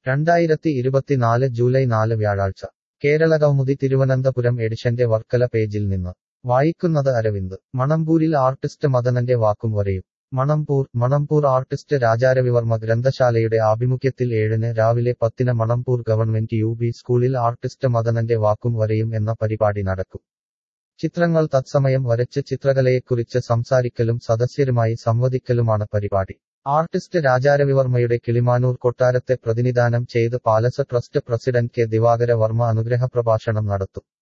രണ്ടായിരത്തി ഇരുപത്തിനാല് ജൂലൈ നാല് വ്യാഴാഴ്ച കേരളകൗമുദി തിരുവനന്തപുരം എഡിഷന്റെ വർക്കല പേജിൽ നിന്ന് വായിക്കുന്നത് അരവിന്ദ് മണമ്പൂരിൽ ആർട്ടിസ്റ്റ് മദനന്റെ വാക്കും വരയും മണമ്പൂർ മണമ്പൂർ ആർട്ടിസ്റ്റ് രാജാരവിവർമ്മ ഗ്രന്ഥശാലയുടെ ആഭിമുഖ്യത്തിൽ ഏഴിന് രാവിലെ പത്തിന് മണമ്പൂർ ഗവൺമെന്റ് യു ബി സ്കൂളിൽ ആർട്ടിസ്റ്റ് മദനന്റെ വാക്കും വരയും എന്ന പരിപാടി നടക്കും ചിത്രങ്ങൾ തത്സമയം വരച്ച് ചിത്രകലയെക്കുറിച്ച് സംസാരിക്കലും സദസ്യരുമായി സംവദിക്കലുമാണ് പരിപാടി ആർട്ടിസ്റ്റ് രാജാരവിവർമ്മയുടെ കിളിമാനൂർ കൊട്ടാരത്തെ പ്രതിനിധാനം ചെയ്ത് palace trust president K Divakara Varma അനുഗ്രഹ പ്രഭാഷണം നടത്തും